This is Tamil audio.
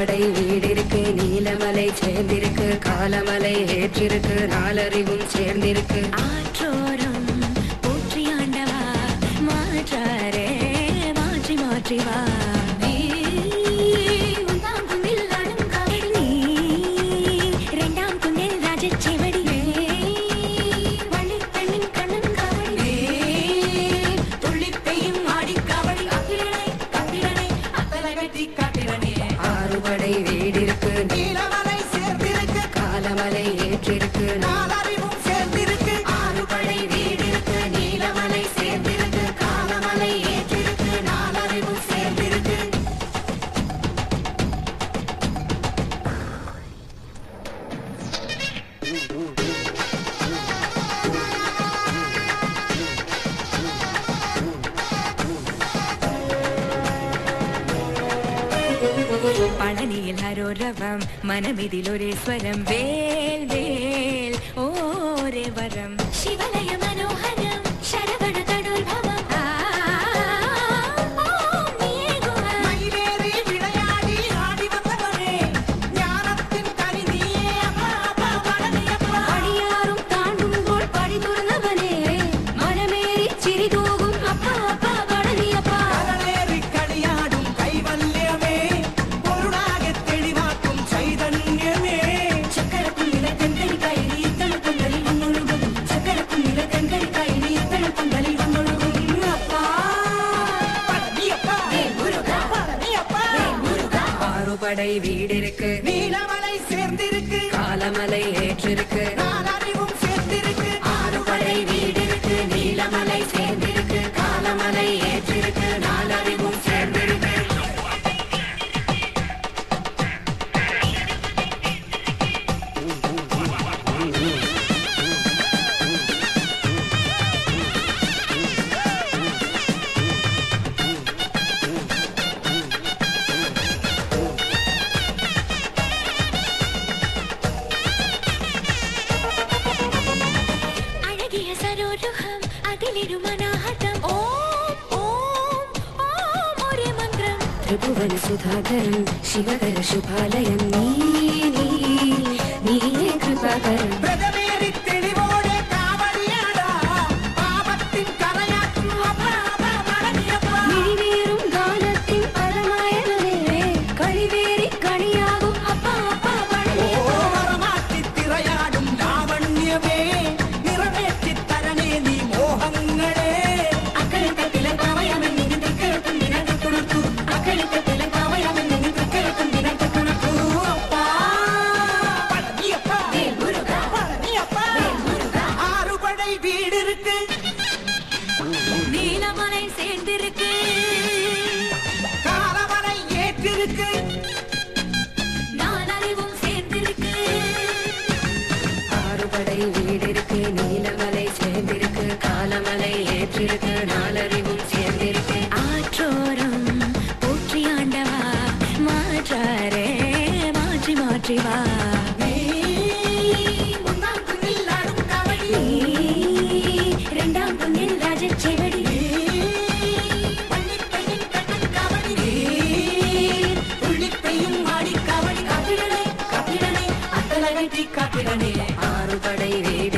ஆறுபடை வீடிருக்கு நீலமலை சேர்ந்திருக்கு காலமலை ஏற்றிருக்கு நாலறிவும் சேர்ந்திருக்கு ஆற்றோரம் போற்றி ஆண்டவா மாற்றாரே மாற்றி மாற்றி வா நீ உந்தாம் குந்தில் ஆடும் காவடி நீ இரண்டாம் குந்தில் ராஜச்செவடி வள்ளிப் பெண்ணின் கண்ணன் காவடி துள்ளிப் பெய்யும் ஆடிக் காவடி காத்திரனே, காத்திரனே, அத்தலை வெட்டி காத்திரனே. ஆறுபடை வீடிருக்கு நீலமலை சேர்ந்திருக்கு, காலமலை ஏற்றிருக்கு நாலறிவும் சேர்ந்திருக்கு. ஆறுபடை வீடிருக்கு நீலமலை சேர்ந்திருக்கு காலமலை ஏற்றிருக்கு நாலறிவும் சேர்ந்திருக்கு പഴനിയിൽ ഹരോരവം മനമിതിലൊരേ സ്വരം വേൽ വേൽ ഓരേ വരം ശിവലയ മനോഹരം ശരവണ കടോത്ഭവം ആ, ഓം നീയേ ഗുഹ. மயிலேறி விளையாடி ஆடி வந்தவனே, ஞானத்தின் கனி நீயே அப்பா, அப்பா, பழனியப்பா. പടിയാറും താണ്ടുമ്പോൾ പടി തുറന്നവനേ മനമേറി ചിരി തൂകും അപ്പ അപ്പ പടനിയപ്പ கடலேறி களியாடும் கைவல்யமே, பொருளாகத் தெளிவாக்கும் சைதன்யமே. ചക്കരക്കുന്നിലെ തെങ്കടിക്കായി ഇത്തണ പൊങ്കലിൽ വന്നൊഴുകും ചക്കരക്കുന്നിലെ തെങ്കടിക്കായി ഇത്തണ പൊങ്കലിൽ വന്നൊഴുകും அப்பா, பழனியப்பா, பழனியப்பா. ஆறுபடை வீடிருக்கு நீலமலை சேர்ந்திருக்கு காலமலை ஏற்றிருக்கு நாலறிவும் சேர்ந்திருக்கு ஆறுபடை வீடிருக்கு நீலமலை சேர்ந்திருக்கு காலமலை ஏற்றிருக்கு நாலறிவும் சேர்ந்திருக்கு അഴകിയ സരോരുഹം അതിലിരുമനാഹതം ഓം ഓം ഓം ഒരേ മന്ത്രം ത്രിഭുവന സുധാകരം ശിവകര ശുഭാലയം നീ നീ നീയേ കൃപാകരം பிரதமேறி தெளிவோடே காவடியாடா பாவத்தின் கரையாற்றும் அப்பா அப்பா பழனியப்பா മിഴിവേറും ഗാനത്തിൻ പരമായവനേ കഴിവേറി കണിയാകും അപ്പ അപ്പ പഴനിയപ്പ ஓரமாற்றி திரையாடும் லாவண்யமே நிறவேற்றி தரணே நீ மோகங்களே അക്കളത്തട്ടിലെ പാവയമെന്നിന് തൃക്കരത്തും നിനക്ക് തുണർത്തു അക്കളത്തട്ടിലെ പാവയമെന്നിന് തൃക്കരത്തും നിനക്ക് തുണർത്തു அப்பா பழனியப்பா பழனியப்பா ஆறுபடை வீடு இருக்கு நீலமலை சேர்ந்திருக்கு காலமனை ஏற்றிருக்கு நாலறிவும் சேர்ந்திருக்கு ஆறுபடை வீடிருக்கு நீலமலை சேர்ந்திருக்கு காலமலை ஏற்றிருக்கு நாலறிவும் சேர்ந்திருக்கு ஆற்றோரம் போற்றி ஆண்டவா மாற்றாரே மாற்றி மாற்றி வா நீ உன்னாம் குன்னில் ஆடும் காவடி நீ இரண்டாம் பொன்னில் ராஜச்செவடி பள்ளிப் பெண்ணின் கண்ணன் காவடி துள்ளிப் பெய்யும் ஆடிக் காவடி காத்திடனே காத்திடனே அத்தலை வெட்டி காத்திடனே ஆறுபடை வீடு